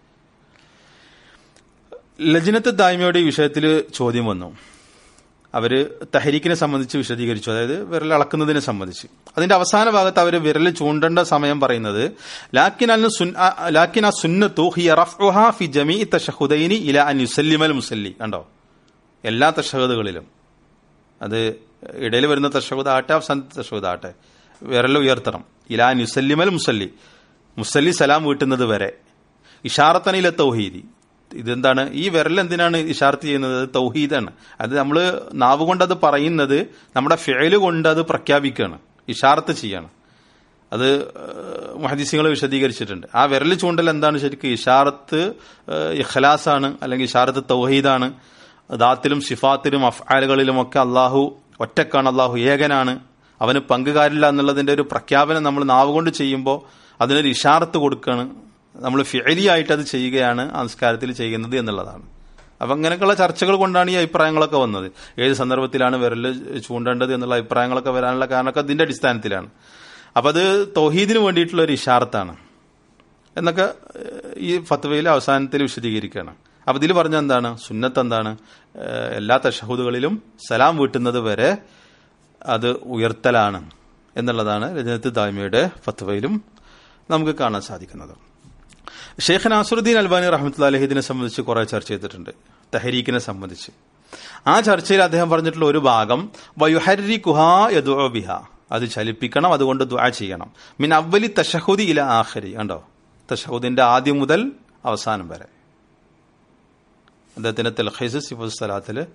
ലജ്നത്ത് ദായ്മയുടെ ഈ വിഷയത്തിൽ ചോദ്യം വന്നു അവര് തഹരീക്കിനെ സംബന്ധിച്ച് വിശദീകരിച്ചു അതായത് വിരൽ അളക്കുന്നതിനെ സംബന്ധിച്ച് അതിന്റെ അവസാന ഭാഗത്ത് അവർ വിരൽ ചൂണ്ടേണ്ട സമയം പറയുന്നത് ലാക്കിൻ അൽ സുൻ- ആ- ലാക്കിൻ ആ സുന്നത്തു ഹിയ റഫ്ഉഹാ ഫി ജമീ തഷഹുദൈനി ഇല അൻ യുസല്ലിമൽ മുസല്ലി കണ്ടോ എല്ലാ തഷഹദുകളിലും അത് ഇടയിൽ വരുന്ന തഷഹുദ് ആട്ടെ അവസാനത്തെ തഷഹുദ് ആട്ടെ വിരൽ ഉയർത്തണം ഇലാ നുസല്ലിമൽ മുസല്ലി മുസല്ലി സലാം വീട്ടുന്നത് വരെ ഇഷാറത്തനിലെ തൗഹീദി ഇതെന്താണ് ഈ വിരൽ എന്തിനാണ് ഇഷാർത്ത് ചെയ്യുന്നത് അത് തൗഹീദാണ് അത് നമ്മൾ നാവ് കൊണ്ട് അത് പറയുന്നത് നമ്മുടെ ഫെയില് കൊണ്ട് അത് പ്രഖ്യാപിക്കുകയാണ് ഇഷാർത്ത് ചെയ്യാണ് അത് മഹദീസിങ്ങൾ വിശദീകരിച്ചിട്ടുണ്ട് ആ വിരൽ ചൂണ്ടൽ എന്താണ് ശരിക്കും ഇഷാറത്ത് ഏഹ്, ഇഖ്ലാസാണ് അല്ലെങ്കിൽ ഇഷാറത്ത് തൗഹീദാണ് ദാത്തിലും സിഫാത്തിലും അഫ്ആലുകളിലുമൊക്കെ അള്ളാഹു ഒറ്റക്കാണ് അള്ളാഹു ഏകനാണ് അവന് പങ്കുകാരില്ല എന്നുള്ളതിന്റെ ഒരു പ്രഖ്യാപനം നമ്മൾ നാവ് കൊണ്ട് ചെയ്യുമ്പോൾ അതിനൊരു ഇഷാറത്ത് കൊടുക്കുകയാണ് നമ്മൾ ഫിഅലിയായിട്ട് അത് ചെയ്യുകയാണ് ആ നിസ്കാരത്തിൽ ചെയ്യുന്നത് എന്നുള്ളതാണ് അപ്പൊ അങ്ങനെയൊക്കെയുള്ള ചർച്ചകൾ കൊണ്ടാണ് ഈ അഭിപ്രായങ്ങളൊക്കെ വന്നത് ഏത് സന്ദർഭത്തിലാണ് വിരൽ ചൂണ്ടേണ്ടത് എന്നുള്ള അഭിപ്രായങ്ങളൊക്കെ വരാനുള്ള കാരണമൊക്കെ അതിന്റെ അടിസ്ഥാനത്തിലാണ് അപ്പൊ അത് തൗഹീദിന് വേണ്ടിയിട്ടുള്ള ഒരു ഇഷാറത്താണ് എന്നൊക്കെ ഏഹ്, ഈ ഫത്വയിലെ അവസാനത്തിൽ വിശദീകരിക്കുകയാണ് അപ്പൊ ഇതിൽ പറഞ്ഞ എന്താണ് സുന്നത്ത് എന്താണ് ഏഹ്, എല്ലാ തഷഹുദുകളിലും സലാം വീട്ടുന്നത് വരെ അത് ഉയർത്തലാണ് എന്നുള്ളതാണ് രജനത്ത് ദായ്മയുടെ ഫത്വയിലും നമുക്ക് കാണാൻ സാധിക്കുന്നത് ഷെയ്ഖ് നാസുറുദ്ദീൻ അൽബാനി റഹ്മത്തുല്ലാഹി ഇതിനെ സംബന്ധിച്ച് കുറെ ചർച്ച ചെയ്തിട്ടുണ്ട് തെഹരീക്കിനെ സംബന്ധിച്ച് ആ ചർച്ചയിൽ അദ്ദേഹം പറഞ്ഞിട്ടുള്ള ഒരു ഭാഗം വയുഹരി കുഹാ ബിഹ അത് ചലിപ്പിക്കണം അതുകൊണ്ട് ദുആ ചെയ്യണം മിൻ അവലി തഷഹുദി ഇല ആഖരി കണ്ടോ തഷഹുദിന്റെ ആദ്യം മുതൽ അവസാനം വരെ അദ്ദേഹത്തിന്റെ തെൽഹൈസ് സിഫുസ് സലാത്തില്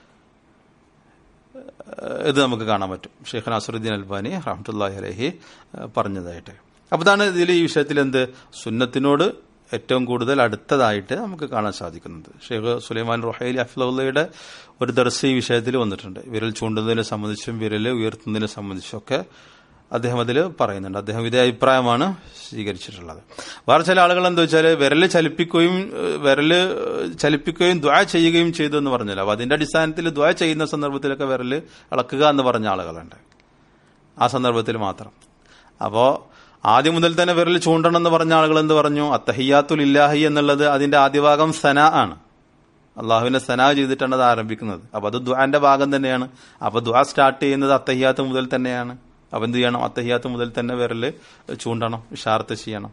ഇത് നമുക്ക് കാണാൻ പറ്റും ഷെയ്ഖ് നാസറുദ്ദീൻ അൽബാനി റഹ്മത്തുല്ലാഹി അലഹി പറഞ്ഞതായിട്ട് അപ്പൊ ഇതാണ് ഇതിൽ ഈ വിഷയത്തിൽ എന്ത് സുന്നത്തിനോട് ഏറ്റവും കൂടുതൽ അടുത്തതായിട്ട് നമുക്ക് കാണാൻ സാധിക്കുന്നത് ഷെയ്ഖ് സുലൈമാൻ റുഹൈലി അഫ്ലുള്ളയുടെ ഒരു ദർശ ഈ വിഷയത്തിൽ വന്നിട്ടുണ്ട് വിരൽ ചൂണ്ടുന്നതിനെ സംബന്ധിച്ചും വിരൽ ഉയർത്തുന്നതിനെ സംബന്ധിച്ചും ഒക്കെ അദ്ദേഹം അതിൽ പറയുന്നുണ്ട് അദ്ദേഹം ഇതേ അഭിപ്രായമാണ് സ്വീകരിച്ചിട്ടുള്ളത് വേറെ ചില ആളുകൾ എന്താ വെച്ചാൽ വിരല് ചലിപ്പിക്കുകയും വിരല് ചലിപ്പിക്കുകയും ദ്വാ ചെയ്യുകയും ചെയ്തു എന്ന് പറഞ്ഞല്ലോ അപ്പൊ അതിന്റെ അടിസ്ഥാനത്തിൽ ദ്വാ ചെയ്യുന്ന സന്ദർഭത്തിലൊക്കെ വിരല് ഇളക്കുക എന്ന് പറഞ്ഞ ആളുകളുണ്ട് ആ സന്ദർഭത്തിൽ മാത്രം അപ്പോ ആദ്യം മുതൽ തന്നെ വിരൽ ചൂണ്ടണം എന്ന് പറഞ്ഞ ആളുകൾ എന്ത് പറഞ്ഞു അത്തഹിയാത്തുൽ ഇല്ലാഹി എന്നുള്ളത് അതിന്റെ ആദ്യഭാഗം സന ആണ് അള്ളാഹുവിനെ സന ചെയ്തിട്ടാണ് അത് ആരംഭിക്കുന്നത് അപ്പൊ അത് ദ്വാന്റെ ഭാഗം തന്നെയാണ് അപ്പൊ ദ്വാ സ്റ്റാർട്ട് ചെയ്യുന്നത് അത്തഹിയാത്ത് മുതൽ തന്നെയാണ് അപ്പൊ എന്ത് ചെയ്യണം അത്തഹിയാത്ത് മുതൽ തന്നെ വിരല് ചൂണ്ടണം ഇഷാർത്ത് ചെയ്യണം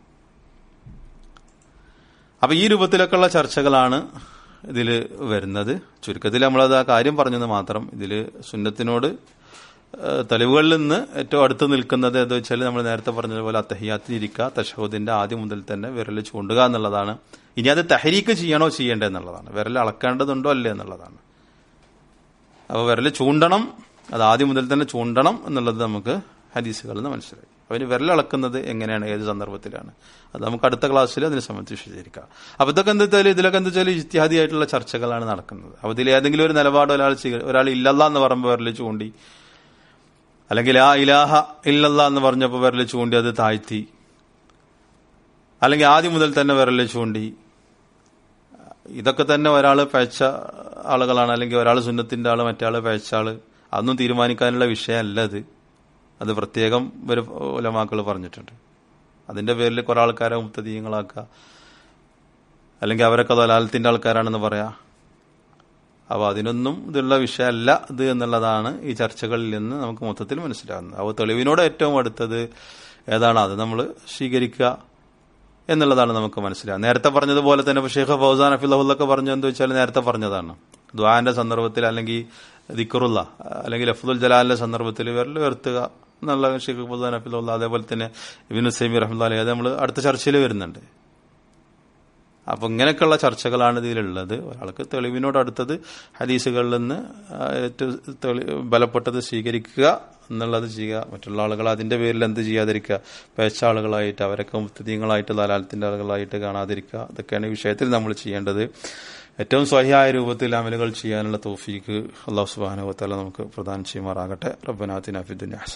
അപ്പൊ ഈ രൂപത്തിലൊക്കെയുള്ള ചർച്ചകളാണ് ഇതിൽ വരുന്നത് ചുരുക്കത്തിൽ നമ്മളത് ആ കാര്യം പറഞ്ഞത് മാത്രം ഇതിൽ സുന്നത്തിനോട് തെളിവുകളിൽ നിന്ന് ഏറ്റവും അടുത്ത് നിൽക്കുന്നത് എന്താ വെച്ചാൽ നമ്മൾ നേരത്തെ പറഞ്ഞതുപോലെ അത്തഹിയാത്തിൽ ഇരിക്കുക തഷഹുദിന്റെ ആദ്യം മുതൽ തന്നെ വിരൽ ചൂണ്ടുക എന്നുള്ളതാണ് ഇനി അത് തഹരീക്ക് ചെയ്യണോ ചെയ്യേണ്ടത് എന്നുള്ളതാണ് വിരൽ അളക്കേണ്ടതുണ്ടോ അല്ലേ എന്നുള്ളതാണ് അപ്പോൾ വിരൽ ചൂണ്ടണം അത് ആദ്യം മുതൽ തന്നെ ചൂണ്ടണം എന്നുള്ളത് നമുക്ക് ഹദീസുകളിൽ നിന്ന് മനസ്സിലായി അവന് വിരലളക്കുന്നത് എങ്ങനെയാണ് ഏത് സന്ദർഭത്തിലാണ് അത് നമുക്ക് അടുത്ത ക്ലാസ്സിൽ അതിനെ സംബന്ധിച്ച് വിശദീകരിക്കാം അപ്പൊ ഇതൊക്കെ എന്താ വെച്ചാൽ ഇതിലൊക്കെ എന്താ വെച്ചാൽ ഇത്യാദിയായിട്ടുള്ള ചർച്ചകളാണ് നടക്കുന്നത് അപ്പൊ ഇതിൽ ഏതെങ്കിലും ഒരു നിലപാട് ഒരാൾ ഒരാൾ ഇല്ലല്ല എന്ന് പറയുമ്പോൾ വിരൽ ചൂണ്ടി അല്ലെങ്കിൽ ആ ഇലാഹ ഇല്ലല്ല എന്ന് പറഞ്ഞപ്പോൾ വിരൽ ചൂണ്ടി അത് താഴ്ത്തി അല്ലെങ്കിൽ ആദ്യം മുതൽ തന്നെ വിരൽ ചൂണ്ടി ഇതൊക്കെ തന്നെ ഒരാൾ പഴച്ച ആളുകളാണ് അല്ലെങ്കിൽ ഒരാൾ സുന്നത്തിന്റെ ആള് മറ്റാള് പഴച്ച ആള് അതൊന്നും തീരുമാനിക്കാനുള്ള വിഷയമല്ല അത് അത് പ്രത്യേകം ഒരു ഉലമാക്കൾ പറഞ്ഞിട്ടുണ്ട് അതിന്റെ പേരിൽ കുറെ ആൾക്കാരെ മുത്തദീയങ്ങളാക്കുക അല്ലെങ്കിൽ അവരൊക്കെ ദലാലത്തിന്റെ ആൾക്കാരാണെന്ന് പറയാ അപ്പോൾ അതിനൊന്നും ഇതുള്ള വിഷയമല്ല ഇത് എന്നുള്ളതാണ് ഈ ചർച്ചകളിൽ നിന്ന് നമുക്ക് മൊത്തത്തിൽ മനസ്സിലാകുന്നത് അപ്പോൾ തെളിവിനോട് ഏറ്റവും അടുത്തത് ഏതാണ് അത് നമ്മൾ സ്വീകരിക്കുക എന്നുള്ളതാണ് നമുക്ക് മനസ്സിലാകുക നേരത്തെ പറഞ്ഞതുപോലെ തന്നെ ഷെയ്ഖ് ഫൗസാൻ അഫിള്ളൊക്കെ പറഞ്ഞു എന്താ വെച്ചാൽ നേരത്തെ പറഞ്ഞതാണ് ദ്വാന്റെ സന്ദർഭത്തിൽ അല്ലെങ്കിൽ ദിക്കറുള്ള അല്ലെങ്കിൽ അഫ്ദുൽ ജലാലിന്റെ സന്ദർഭത്തിൽ വിരൽ ഉയർത്തുക എന്നുള്ള ഷെയ്ഖ് ഫൗസാൻ അഫിള്ള അതേപോലെ തന്നെ ഇബിൻ സൈമി റഹ്മുല്ല അത് നമ്മൾ അടുത്ത ചർച്ചയിൽ വരുന്നുണ്ട് അപ്പൊ ഇങ്ങനെയൊക്കെയുള്ള ചർച്ചകളാണ് ഇതിലുള്ളത് ഒരാൾക്ക് തെളിവിനോട് അടുത്തത് ഹദീസുകളിൽ നിന്ന് ഏറ്റവും ബലപ്പെട്ടത് സ്വീകരിക്കുക എന്നുള്ളത് ചെയ്യുക മറ്റുള്ള ആളുകൾ അതിന്റെ പേരിൽ എന്ത് ചെയ്യാതിരിക്കുക പേച്ച ആളുകളായിട്ട് അവരൊക്കെ മുസ്തീങ്ങളായിട്ട് ദലാലത്തിന്റെ ആളുകളായിട്ട് കാണാതിരിക്കുക അതൊക്കെയാണ് ഈ വിഷയത്തിൽ നമ്മൾ ചെയ്യേണ്ടത് ഏറ്റവും സ്വഹിയായ രൂപത്തിൽ അമലുകൾ ചെയ്യാനുള്ള തോഫീക്ക് അള്ളാഹു സുബാനുവത്തല നമുക്ക് പ്രദാനം ചെയ്യുമാറാകട്ടെ റബ്ബനാത്തിൻ അഫിദുൻ